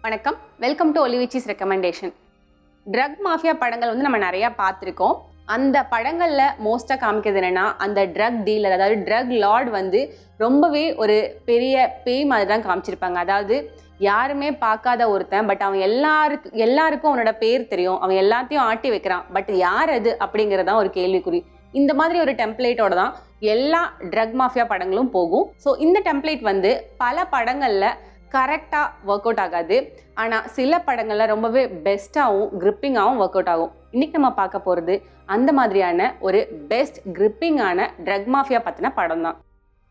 வணக்கம் welcome to ஒலிவிச்சிஸ் recommendation drug mafia படங்கள் வந்து நம்ம நிறையா பார்த்துருக்கோம் அந்த படங்களில் மோஸ்ட்டாக காமிக்கிறது என்னென்னா அந்த ட்ரக் டீலர் அதாவது ட்ரக் லார்ட் வந்து ரொம்பவே ஒரு பெரிய பேய் மாதிரி தான் காமிச்சிருப்பாங்க அதாவது யாருமே பார்க்காத ஒருத்தன் பட் அவன் எல்லாருக்கு எல்லாருக்கும் அவனோட பேர் தெரியும் அவன் எல்லாத்தையும் ஆட்டி வைக்கிறான் பட் யார் அது அப்படிங்கிறது தான் ஒரு கேள்விக்குறி இந்த மாதிரி ஒரு டெம்ப்ளேட்டோட தான் எல்லா ட்ரக் மாஃபியா படங்களும் போகும் ஸோ இந்த டெம்ப்ளேட் வந்து பல படங்களில் கரெக்டாக ஒர்க் அவுட் ஆகாது ஆனால் சில படங்களில் ரொம்பவே பெஸ்ட்டாகவும் கிரிப்பிங்காகவும் ஒர்க் அவுட் ஆகும் இன்றைக்கி நம்ம பார்க்க போகிறது அந்த மாதிரியான ஒரு பெஸ்ட் கிரிப்பிங்கான ட்ரக் மாஃபியா பற்றின படம் தான்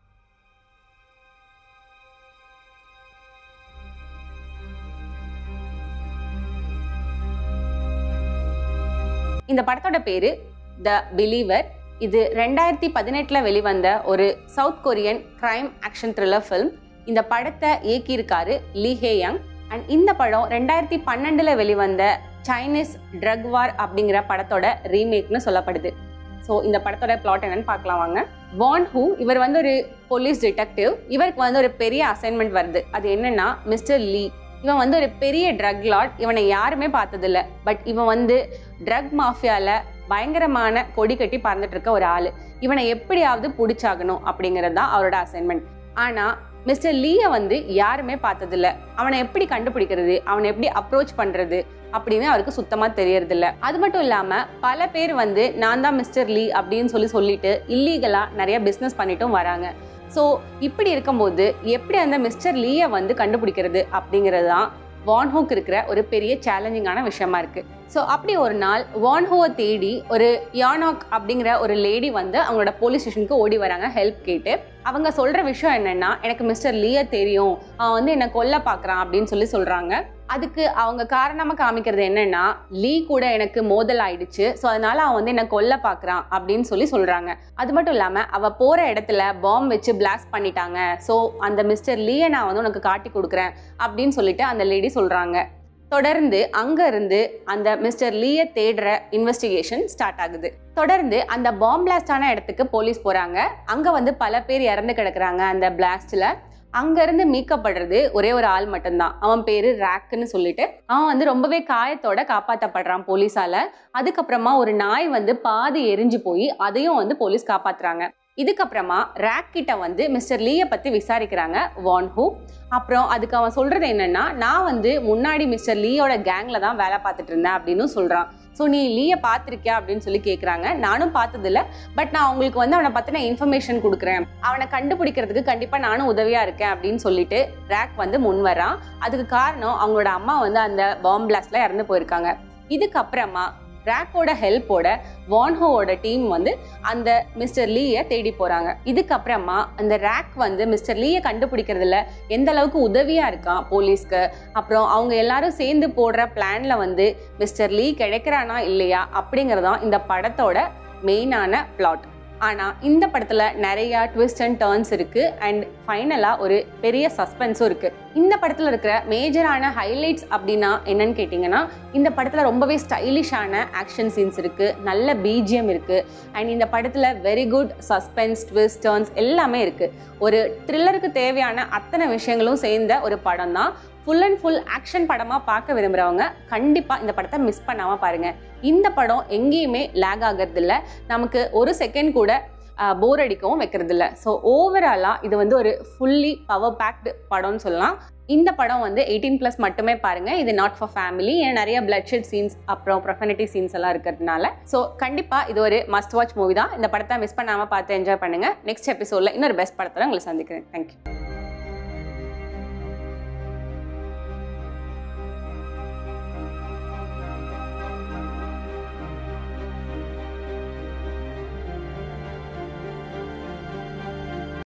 இந்த படத்தோட பேரு த பிலீவர் இது ரெண்டாயிரத்தி பதினெட்டில் வெளிவந்த ஒரு South Korean crime action thriller film இந்த படத்தை இயக்கியிருக்காரு லீ ஹே யங் அண்ட் இந்த படம் ரெண்டாயிரத்தி பன்னெண்டில் வெளிவந்த சைனீஸ் ட்ரக் வார் அப்படிங்கிற படத்தோட ரீமேக்னு சொல்லப்படுது ஸோ இந்த படத்தோட பிளாட் என்னன்னு பார்க்கலாம் வாங்க வான் ஹூ இவர் வந்து ஒரு போலீஸ் டிடெக்டிவ் இவருக்கு வந்து ஒரு பெரிய அசைன்மெண்ட் வருது அது என்னன்னா மிஸ்டர் லீ இவன் வந்து ஒரு பெரிய ட்ரக் லாட் இவனை யாருமே பார்த்ததில்ல பட் இவன் வந்து ட்ரக் மாஃபியால பயங்கரமான கொடி கட்டி பறந்துட்டு இருக்க ஒரு ஆள் இவனை எப்படியாவது பிடிச்சாகணும் அப்படிங்கிறது தான் அவரோட அசைன்மெண்ட் ஆனால் மிஸ்டர் லீயை வந்து யாருமே பார்த்ததில்ல அவனை எப்படி கண்டுபிடிக்கிறது அவனை எப்படி அப்ரோச் பண்ணுறது அப்படின்னு அவருக்கு சுத்தமாக தெரியறதில்ல அது மட்டும் இல்லாமல் பல பேர் வந்து நான் தான் மிஸ்டர் லீ அப்படின்னு சொல்லி சொல்லிட்டு இல்லீகலாக நிறைய பிஸ்னஸ் பண்ணிட்டும் வராங்க ஸோ இப்படி இருக்கும்போது எப்படி அந்த மிஸ்டர் லீயை வந்து கண்டுபிடிக்கிறது அப்படிங்கிறது தான் வான்ஹோக்கு இருக்கிற ஒரு பெரிய சேலஞ்சிங்கான விஷயமா இருக்கு ஸோ அப்படி ஒரு நாள் வான்ஹோவை தேடி ஒரு யானாக் அப்படிங்கிற ஒரு லேடி வந்து அவங்களோட போலீஸ் ஸ்டேஷனுக்கு ஓடி வராங்க ஹெல்ப் கேட்டு அவங்க சொல்ற விஷயம் என்னன்னா எனக்கு மிஸ்டர் லீயை தெரியும் அவன் வந்து என்னை கொல்ல பார்க்குறான் அப்படின்னு சொல்லி சொல்றாங்க அதுக்கு அவங்க காரணமாக காமிக்கிறது என்னன்னா லீ கூட எனக்கு மோதல் ஆயிடுச்சு ஸோ அதனால அவன் வந்து என்னை கொல்ல பார்க்குறான் அப்படின்னு சொல்லி சொல்றாங்க அது மட்டும் இல்லாமல் அவள் போகிற இடத்துல பாம் வச்சு பிளாஸ்ட் பண்ணிட்டாங்க ஸோ அந்த மிஸ்டர் லீயை நான் வந்து உனக்கு காட்டி கொடுக்குறேன் அப்படின்னு சொல்லிட்டு அந்த லேடி சொல்கிறாங்க தொடர்ந்து அங்க இருந்து அந்த மிஸ்டர் லீயை தேடுற இன்வெஸ்டிகேஷன் ஸ்டார்ட் ஆகுது தொடர்ந்து அந்த பாம் பிளாஸ்டான இடத்துக்கு போலீஸ் போறாங்க அங்க வந்து பல பேர் இறந்து கிடக்குறாங்க அந்த பிளாஸ்ட்ல அங்கேருந்து மீட்கப்படுறது ஒரே ஒரு ஆள் மட்டும்தான் அவன் பேரு ரேக்குன்னு சொல்லிட்டு அவன் வந்து ரொம்பவே காயத்தோட காப்பாற்றப்படுறான் போலீஸால அதுக்கப்புறமா ஒரு நாய் வந்து பாதி எரிஞ்சு போய் அதையும் வந்து போலீஸ் காப்பாத்துறாங்க இதுக்கப்புறமா ரேக் கிட்ட வந்து மிஸ்டர் லீயை பற்றி விசாரிக்கிறாங்க வான் ஹூ அப்புறம் அதுக்கு அவன் சொல்கிறது என்னென்னா நான் வந்து முன்னாடி மிஸ்டர் லீயோட கேங்கில் தான் வேலை பார்த்துட்டு இருந்தேன் அப்படின்னு சொல்கிறான் ஸோ நீ லீயை பார்த்துருக்கியா அப்படின்னு சொல்லி கேட்குறாங்க நானும் பார்த்ததில்ல பட் நான் உங்களுக்கு வந்து அவனை பற்றின இன்ஃபர்மேஷன் கொடுக்குறேன் அவனை கண்டுபிடிக்கிறதுக்கு கண்டிப்பாக நானும் உதவியாக இருக்கேன் அப்படின்னு சொல்லிட்டு ரேக் வந்து முன் வரான் அதுக்கு காரணம் அவங்களோட அம்மா வந்து அந்த பாம் பிளாஸ்ட்ல இறந்து போயிருக்காங்க இதுக்கப்புறமா ரேக்கோட ஹெல்ப்போட வான்ஹோவோட டீம் வந்து அந்த மிஸ்டர் லீயை தேடி போறாங்க இதுக்கப்புறமா அந்த ரேக் வந்து மிஸ்டர் லீயை கண்டுபிடிக்கிறதுல எந்த அளவுக்கு உதவியா இருக்கான் போலீஸ்க்கு அப்புறம் அவங்க எல்லாரும் சேர்ந்து போடுற பிளான்ல வந்து மிஸ்டர் லீ கிடைக்கிறானா இல்லையா அப்படிங்கறதான் இந்த படத்தோட மெயினான பிளாட் ஆனால் இந்த படத்தில் நிறையா ட்விஸ்ட் அண்ட் டேர்ன்ஸ் இருக்குது அண்ட் ஃபைனலாக ஒரு பெரிய சஸ்பென்ஸும் இருக்குது இந்த படத்தில் இருக்கிற மேஜரான ஹைலைட்ஸ் அப்படின்னா என்னன்னு கேட்டிங்கன்னா இந்த படத்தில் ரொம்பவே ஸ்டைலிஷான ஆக்ஷன் சீன்ஸ் இருக்குது நல்ல பிஜிஎம் இருக்குது அண்ட் இந்த படத்தில் very good suspense twist turns எல்லாமே இருக்குது ஒரு த்ரில்லருக்கு தேவையான அத்தனை விஷயங்களும் சேர்ந்த ஒரு படம் தான் ஃபுல் அண்ட் ஃபுல் ஆக்ஷன் படமாக பார்க்க விரும்புகிறவங்க கண்டிப்பாக இந்த படத்தை மிஸ் பண்ணாமல் பாருங்கள் இந்த படம் எங்கேயுமே லேக் ஆகிறது இல்லை நமக்கு ஒரு செகண்ட் கூட போர் அடிக்கவும் வைக்கிறது இல்லை ஸோ ஓவராலாக இது வந்து ஒரு ஃபுல்லி பவர் பேக்டு படம்னு சொல்லலாம் இந்த படம் வந்து எயிட்டீன் ப்ளஸ் மட்டுமே பாருங்கள் இது நாட் ஃபார் ஃபேமிலி ஏன்னா நிறைய பிளட்ஷெட் சீன்ஸ் அப்புறம் ப்ரொஃபனிட்டி சீன்ஸ் எல்லாம் இருக்கிறதுனால ஸோ கண்டிப்பாக இது ஒரு மஸ்ட் வாட்ச் மூவி தான் இந்த படத்தை மிஸ் பண்ணாமல் பார்த்து என்ஜாய் பண்ணுங்கள் நெக்ஸ்ட் எபிசோடில் இன்னொரு பெஸ்ட் படத்தில் உங்களை சந்திக்கிறேன் தேங்க்யூ